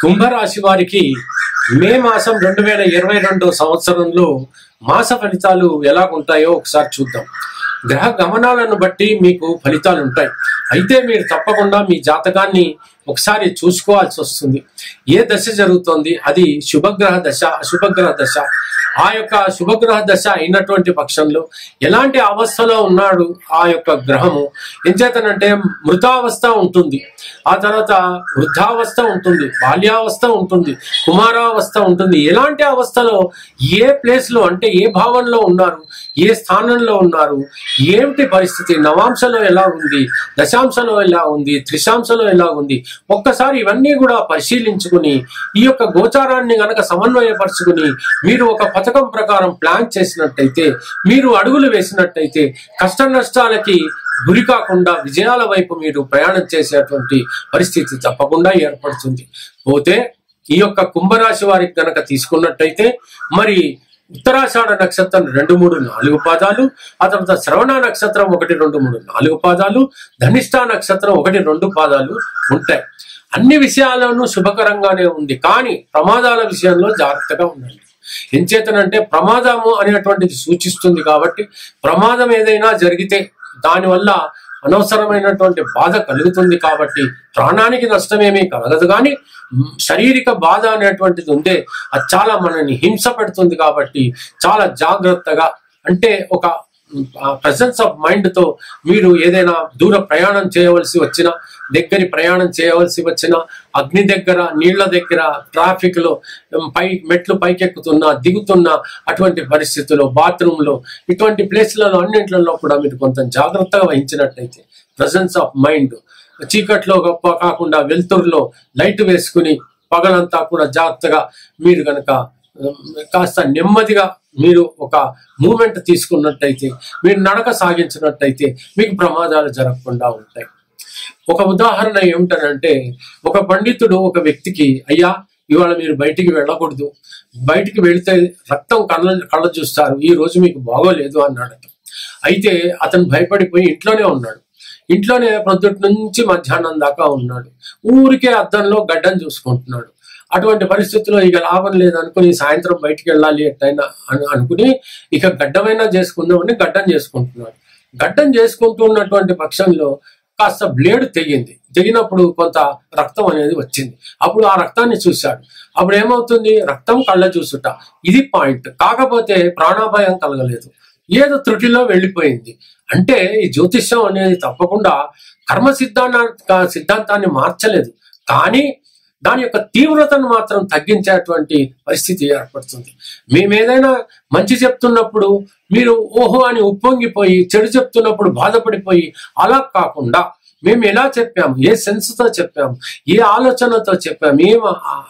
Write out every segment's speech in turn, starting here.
కుంభరాశి వారికి మే మాసం రెండు వేల ఇరవై రెండు సంవత్సరంలో మాస ఫలితాలు ఎలా ఉంటాయో ఒకసారి చూద్దాం గ్రహ గమనాలను బట్టి మీకు ఫలితాలు ఉంటాయి అయితే మీరు తప్పకుండా మీ జాతకాన్ని ఒకసారి చూసుకోవాల్సి వస్తుంది ఏ దశ జరుగుతోంది అది శుభగ్రహ దశ అశుభగ్రహ దశ ఆ యొక్క శుభగ్రహ దశ అయినటువంటి పక్షంలో ఎలాంటి అవస్థలో ఉన్నాడు ఆ యొక్క గ్రహము ఎంచేతనంటే మృతావస్థ ఉంటుంది ఆ తర్వాత వృద్ధావస్థ ఉంటుంది బాల్యావస్థ ఉంటుంది కుమారావస్థ ఉంటుంది ఎలాంటి అవస్థలో ఏ ప్లేస్ లో అంటే ఏ భావంలో ఉన్నారు ఏ స్థానంలో ఉన్నారు ఏమిటి పరిస్థితి నవాంశలో ఎలా ఉంది దశాంశలో ఎలా ఉంది త్రిశాంశలో ఎలా ఉంది ఒక్కసారి ఇవన్నీ కూడా పరిశీలించుకుని ఈ యొక్క గోచారాన్ని గనక సమన్వయపరుచుకుని మీరు ఒక పథకం ప్రకారం ప్లాన్ చేసినట్టయితే మీరు అడుగులు వేసినట్టయితే కష్ట నష్టాలకి గురి కాకుండా విజయాల వైపు మీరు ప్రయాణం చేసేటువంటి పరిస్థితి తప్పకుండా ఏర్పడుతుంది పోతే ఈ యొక్క కుంభరాశి వారికి గనక తీసుకున్నట్టయితే మరి ఉత్తరాషాఢ నక్షత్రం రెండు మూడు నాలుగు పాదాలు ఆ తర్వాత శ్రవణ నక్షత్రం ఒకటి రెండు మూడు నాలుగు పాదాలు ధనిష్ట నక్షత్రం ఒకటి రెండు పాదాలు ఉంటాయి అన్ని విషయాల్లోనూ శుభకరంగానే ఉంది కానీ ప్రమాదాల విషయంలో జాగ్రత్తగా ఉండండి ఎంచేతనంటే ప్రమాదము అనేటువంటిది సూచిస్తుంది కాబట్టి ప్రమాదం ఏదైనా జరిగితే దానివల్ల అనవసరమైనటువంటి బాధ కలుగుతుంది కాబట్టి ప్రాణానికి నష్టమేమీ కలగదు కానీ మ్, శారీరక బాధ అనేటువంటిది ఉంటే అది చాలా మనల్ని హింస పెడుతుంది కాబట్టి చాలా జాగ్రత్తగా అంటే ఒక ప్రజెన్స్ ఆఫ్ మైండ్ తో మీరు ఏదైనా దూర ప్రయాణం చేయవలసి వచ్చినా దగ్గరి ప్రయాణం చేయవలసి వచ్చినా అగ్ని దగ్గర నీళ్ల దగ్గర ట్రాఫిక్ లో ఉమ్, పై మెట్లు పైకెక్కుతున్నా దిగుతున్నా అటువంటి పరిస్థితుల్లో బాత్రూమ్ లో ఇటువంటి ప్లేస్లలో అన్నింటిలో కూడా మీరు కొంత జాగ్రత్తగా వహించినట్టయితే ప్రజెన్స్ ఆఫ్ మైండ్ చీకట్లో గొప్ప కాకుండా వెలుతురులో లైట్ వేసుకుని పగలంతా కూడా జాగ్రత్తగా మీరు గనక ఉమ్, కాస్త నెమ్మదిగా మీరు ఒక మూమెంట్ తీసుకున్నట్టయితే మీరు నడక సాగించినట్టయితే మీకు ప్రమాదాలు జరగకుండా ఉంటాయి ఒక ఉదాహరణ ఏమిటనంటే ఒక పండితుడు ఒక వ్యక్తికి అయ్యా ఇవాళ మీరు బయటికి వెళ్ళకూడదు బయటికి వెళితే రక్తం కళ్ళ కళ్ళ చూస్తారు ఈ రోజు మీకు బాగోలేదు అన్నాడట అయితే అతను భయపడిపోయి ఇంట్లోనే ఉన్నాడు ఇంట్లోనే ప్రొద్దుటి నుంచి మధ్యాహ్నం దాకా ఉన్నాడు ఊరికే అద్దంలో గడ్డం చూసుకుంటున్నాడు అటువంటి పరిస్థితుల్లో ఇక లాభం లేదు అనుకుని సాయంత్రం బయటికి వెళ్ళాలి ఎట్టయినా అని అనుకుని ఇక గడ్డమైనా చేసుకుందామని గడ్డం చేసుకుంటున్నాడు గడ్డం చేసుకుంటున్నటువంటి పక్షంలో కాస్త బ్లేడ్ తెగింది తెగినప్పుడు కొంత రక్తం అనేది వచ్చింది అప్పుడు ఆ రక్తాన్ని చూశాడు అప్పుడు ఏమవుతుంది రక్తం కళ్ళ చూసుట ఇది పాయింట్ కాకపోతే ప్రాణాపాయం కలగలేదు ఏదో త్రుటిలో వెళ్ళిపోయింది అంటే ఈ జ్యోతిష్యం అనేది తప్పకుండా కర్మ సిద్ధాంత సిద్ధాంతాన్ని మార్చలేదు కానీ దాని యొక్క తీవ్రతను మాత్రం తగ్గించేటువంటి పరిస్థితి ఏర్పడుతుంది మేము ఏదైనా మంచి చెప్తున్నప్పుడు మీరు ఓహో అని ఉప్పొంగిపోయి చెడు చెప్తున్నప్పుడు బాధపడిపోయి అలా కాకుండా మేము ఎలా చెప్పాము ఏ సెన్స్తో చెప్పాము ఏ ఆలోచనతో చెప్పాము ఏం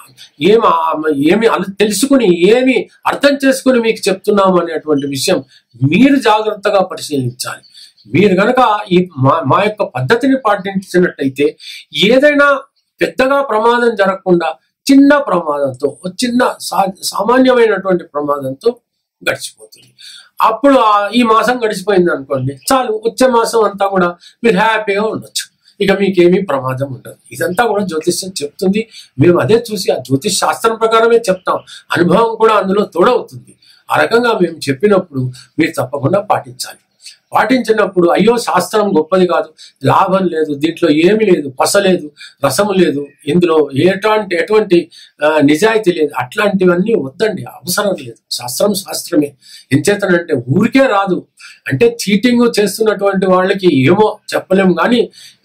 ఏం ఏమి అల- తెలుసుకుని ఏమి అర్థం చేసుకుని మీకు చెప్తున్నాము అనేటువంటి విషయం మీరు జాగ్రత్తగా పరిశీలించాలి మీరు గనక ఈ మా మా యొక్క పద్ధతిని పాటించినట్టయితే ఏదైనా పెద్దగా ప్రమాదం జరగకుండా చిన్న ప్రమాదంతో ఒక చిన్న సా- సామాన్యమైనటువంటి ప్రమాదంతో గడిచిపోతుంది అప్పుడు ఆ- ఈ మాసం గడిచిపోయింది అనుకోండి చాలు వచ్చే మాసం అంతా కూడా మీరు హ్యాపీగా ఉండొచ్చు ఇక మీకేమీ ప్రమాదం ఉండదు ఇదంతా కూడా జ్యోతిష్యం చెప్తుంది మేము అదే చూసి ఆ జ్యోతిష్ శాస్త్రం ప్రకారమే చెప్తాం అనుభవం కూడా అందులో తోడవుతుంది ఆ రకంగా మేము చెప్పినప్పుడు మీరు తప్పకుండా పాటించాలి పాటించినప్పుడు అయ్యో శాస్త్రం గొప్పది కాదు లాభం లేదు దీంట్లో ఏమీ లేదు పస లేదు రసము లేదు ఇందులో ఎటువంటి ఎటువంటి ఆ, నిజాయితీ లేదు అట్లాంటివన్నీ వద్దండి అవసరం లేదు శాస్త్రం శాస్త్రమే ఎంచేతనంటే ఊరికే రాదు అంటే చీటింగ్ చేస్తున్నటువంటి వాళ్ళకి ఏమో చెప్పలేము కానీ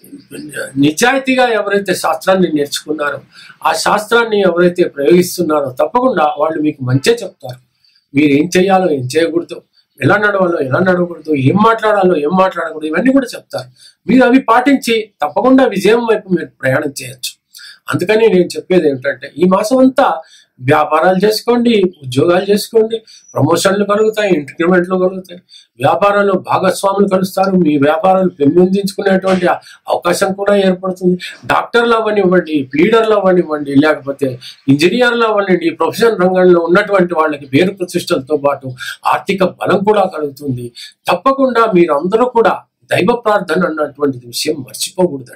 నిజాయితీగా ఎవరైతే శాస్త్రాన్ని నేర్చుకున్నారో ఆ శాస్త్రాన్ని ఎవరైతే ప్రయోగిస్తున్నారో తప్పకుండా వాళ్ళు మీకు మంచే చెప్తారు మీరు ఏం చేయాలో ఏం చేయకూడదు ఎలా నడవాలో ఎలా నడవకూడదు ఏం మాట్లాడాలో ఏం మాట్లాడకూడదు ఇవన్నీ కూడా చెప్తారు మీరు అవి పాటించి తప్పకుండా విజయం వైపు మీరు ప్రయాణం చేయొచ్చు అందుకని నేను చెప్పేది ఏమిటంటే ఈ మాసం అంతా వ్యాపారాలు చేసుకోండి ఉద్యోగాలు చేసుకోండి ప్రమోషన్లు కలుగుతాయి ఇంక్రిమెంట్లు కలుగుతాయి వ్యాపారాల్లో భాగస్వాములు కలుస్తారు మీ వ్యాపారాలు పెంపొందించుకునేటువంటి ఆ- అవకాశం కూడా ఏర్పడుతుంది డాక్టర్లు అవ్వనివ్వండి లీడర్లు అవ్వనివ్వండి లేకపోతే ఇంజనీర్లు అవ్వనివ్వండి ఈ ప్రొఫెషన్ రంగంలో ఉన్నటువంటి వాళ్ళకి పేరు ప్రతిష్టలతో పాటు ఆర్థిక బలం కూడా కలుగుతుంది తప్పకుండా మీరందరూ కూడా దైవ ప్రార్థన అన్నటువంటి విషయం మర్చిపోకూడదండి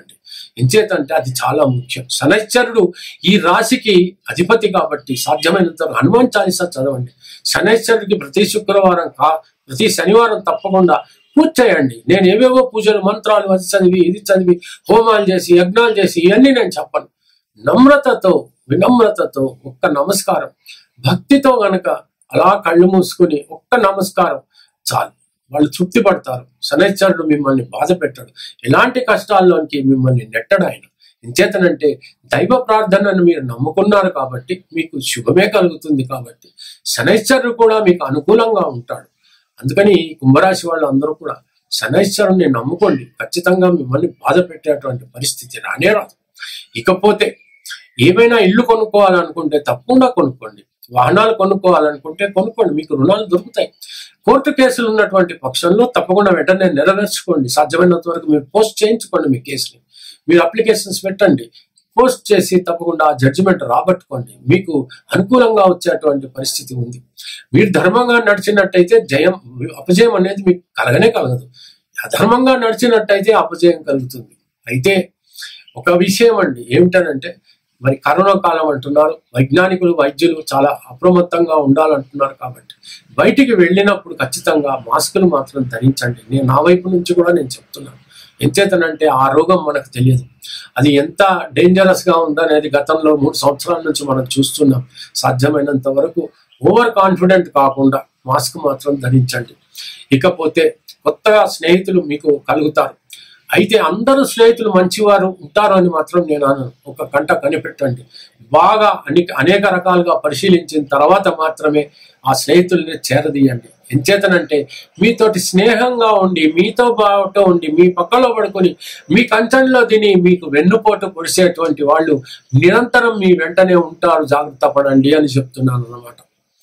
ఎంచేతంటే అది చాలా ముఖ్యం శనైశ్వరుడు ఈ రాశికి అధిపతి కాబట్టి సాధ్యమైనంత వరకు హనుమాన్ చాలీసా చదవండి శనైశ్వరుడికి ప్రతి శుక్రవారం కా ప్రతి శనివారం తప్పకుండా పూజ చేయండి నేను ఏవేవో పూజలు మంత్రాలు అది చదివి ఇది చదివి హోమాలు చేసి యజ్ఞాలు చేసి ఇవన్నీ నేను చెప్పను నమ్రతతో వినమ్రతతో ఒక్క నమస్కారం భక్తితో గనక అలా కళ్ళు మూసుకుని ఒక్క నమస్కారం చాలు వాళ్ళు తృప్తి పడతారు శనైశ్వరుడు మిమ్మల్ని బాధ పెట్టడు ఎలాంటి కష్టాల్లోనికి మిమ్మల్ని నెట్టడు ఆయన ఎంచేతనంటే దైవ ప్రార్థనను మీరు నమ్ముకున్నారు కాబట్టి మీకు శుభమే కలుగుతుంది కాబట్టి శనైశ్వరుడు కూడా మీకు అనుకూలంగా ఉంటాడు అందుకని ఈ కుంభరాశి వాళ్ళు అందరూ కూడా శనైశ్వరుని నమ్ముకోండి ఖచ్చితంగా మిమ్మల్ని బాధ పెట్టేటువంటి పరిస్థితి రానే రాదు ఇకపోతే ఏమైనా ఇల్లు కొనుక్కోవాలనుకుంటే తప్పకుండా కొనుక్కోండి వాహనాలు కొనుక్కోవాలనుకుంటే కొనుక్కోండి మీకు రుణాలు దొరుకుతాయి కోర్టు కేసులు ఉన్నటువంటి పక్షంలో తప్పకుండా వెంటనే నెరవేర్చుకోండి సాధ్యమైనంత వరకు మీరు పోస్ట్ చేయించుకోండి మీ కేసుని మీరు అప్లికేషన్స్ పెట్టండి పోస్ట్ చేసి తప్పకుండా ఆ జడ్జిమెంట్ రాబట్టుకోండి మీకు అనుకూలంగా వచ్చేటువంటి పరిస్థితి ఉంది మీరు ధర్మంగా నడిచినట్టయితే జయం అపజయం అనేది మీకు కలగనే కలగదు అధర్మంగా నడిచినట్టయితే అపజయం కలుగుతుంది అయితే ఒక విషయం అండి ఏమిటనంటే మరి కరోనా కాలం అంటున్నారు వైజ్ఞానికులు వైద్యులు చాలా అప్రమత్తంగా ఉండాలంటున్నారు కాబట్టి బయటికి వెళ్ళినప్పుడు ఖచ్చితంగా మాస్కులు మాత్రం ధరించండి నేను నా వైపు నుంచి కూడా నేను చెప్తున్నాను ఎంచేతనంటే ఆ రోగం మనకు తెలియదు అది ఎంత డేంజరస్ గా ఉందనేది గతంలో మూడు సంవత్సరాల నుంచి మనం చూస్తున్నాం సాధ్యమైనంత వరకు ఓవర్ కాన్ఫిడెంట్ కాకుండా మాస్క్ మాత్రం ధరించండి ఇకపోతే కొత్తగా స్నేహితులు మీకు కలుగుతారు అయితే అందరూ స్నేహితులు మంచివారు ఉంటారు అని మాత్రం నేను అనను ఒక గంట కనిపెట్టండి బాగా అన్ని అనేక రకాలుగా పరిశీలించిన తర్వాత మాత్రమే ఆ స్నేహితుల్ని చేరదీయండి ఎంచేతనంటే మీతోటి స్నేహంగా ఉండి మీతో బాగా ఉండి మీ పక్కలో పడుకొని మీ కంచంలో తిని మీకు వెన్నుపోటు పొడిసేటువంటి వాళ్ళు నిరంతరం మీ వెంటనే ఉంటారు జాగ్రత్త పడండి అని చెప్తున్నాను అన్నమాట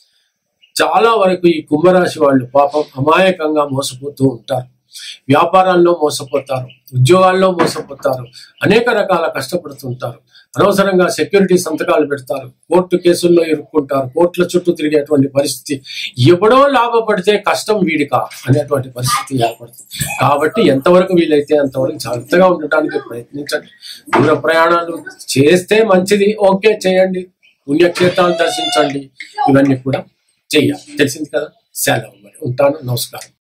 చాలా వరకు ఈ కుంభరాశి వాళ్ళు పాపం అమాయకంగా మోసపోతూ ఉంటారు వ్యాపారాల్లో మోసపోతారు ఉద్యోగాల్లో మోసపోతారు అనేక రకాల కష్టపడుతుంటారు అనవసరంగా సెక్యూరిటీ సంతకాలు పెడతారు కోర్టు కేసుల్లో ఇరుక్కుంటారు కోర్టుల చుట్టూ తిరిగేటువంటి పరిస్థితి ఎవడో లాభపడితే కష్టం వీడికా అనేటువంటి పరిస్థితి ఏర్పడుతుంది కాబట్టి ఎంతవరకు వీలైతే అంతవరకు జాగ్రత్తగా ఉండటానికి ప్రయత్నించండి దూర ప్రయాణాలు చేస్తే మంచిది ఓకే చేయండి పుణ్యక్షేత్రాలు దర్శించండి ఇవన్నీ కూడా చెయ్యాలి తెలిసింది కదా సెలవు మరి ఉంటాను నమస్కారం